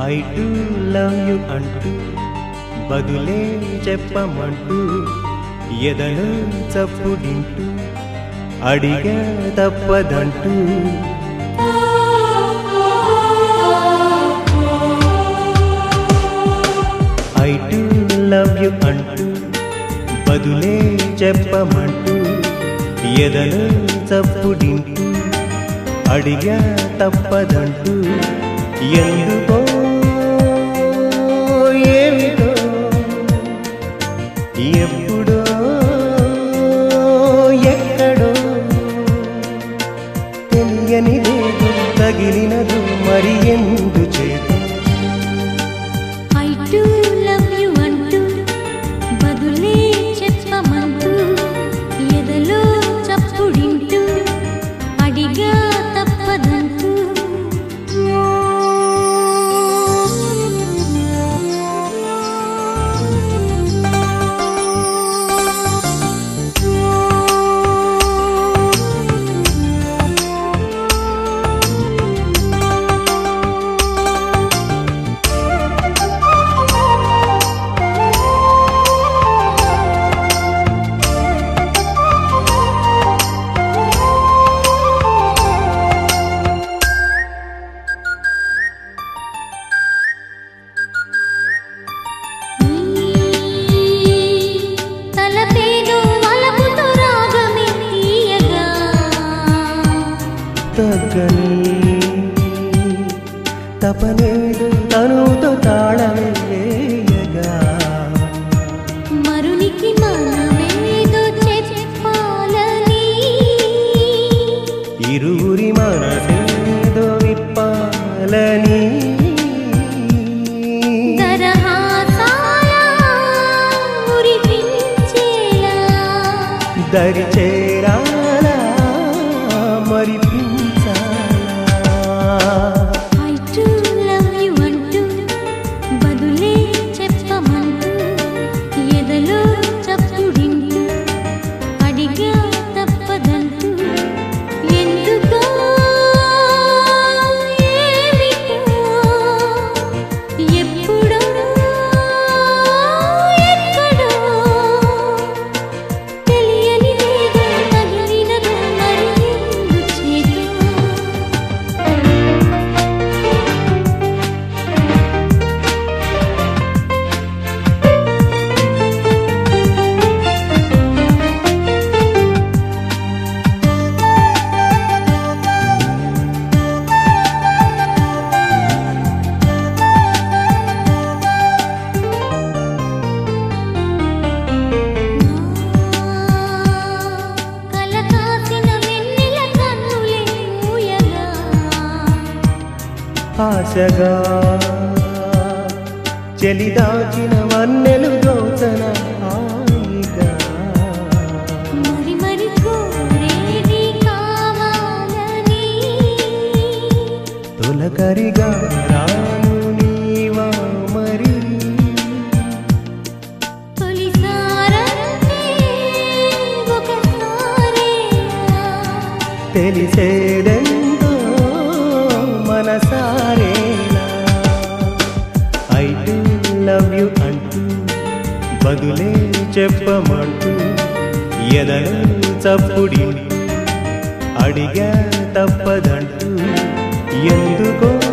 I too love you అంటూ బదులే చెప్పమంటూ ఎదలో చప్పుడింటూ అడిగా తప్పదంటూ ఐ టు లవ్ యు అంటూ బదులే చెప్పమంటూ ఎదలో చప్పుడింటూ అడిగా తప్పదంటూ ఎందుకో ఏమిటో ఎప్పుడో ఎక్కడో తెలియనిదేదో తగిలినదు మరి ఎందు చేతో ఐ టు లవ్ యు అంటూ బదులే చెప్పమంటూ ఎదలో చప్పుడింటూ అడిగా తప్పదంటూ తలపేను వలపుతో రాగమే తీయగా తగ్గని తపనేదు తనుతో తాళమేయగా మరునికి మనమేదో చెప్పాలని ఇరువురి మనసేదో విప్పాలని దరహాసాల ఉరిపించేలా దరి చేరాలా మరి పించాలా ఐ టు లవ్ యు అంటూ బదులే చెప్పమంటూ ఎదలో చప్పుడింటూ అడిగా తప్పదంటూ ఎందుకో ఏమిటో ఎప్పుడో ఎక్కడో తెలియనిదేదో తగిలినదో మరి ఎందుచేతో కలకాసిన వెన్నెల కన్నులే ఊయగా ఆశగా చెలిదాచిన వన్నెలు దోచన హాయిగా మరి మరి కోరేది కావాలని తొలకరిగా రాను నీవా మరి తొలిసారంటే ఒకసారే తెలిసేదెంతో మనసారేలా ఐ డు లవ్ యు అంటూ బదులే చెప్పమంటూ ఎదలో చప్పుడింటూ అడిగా తప్పదంటూ ఎందుకో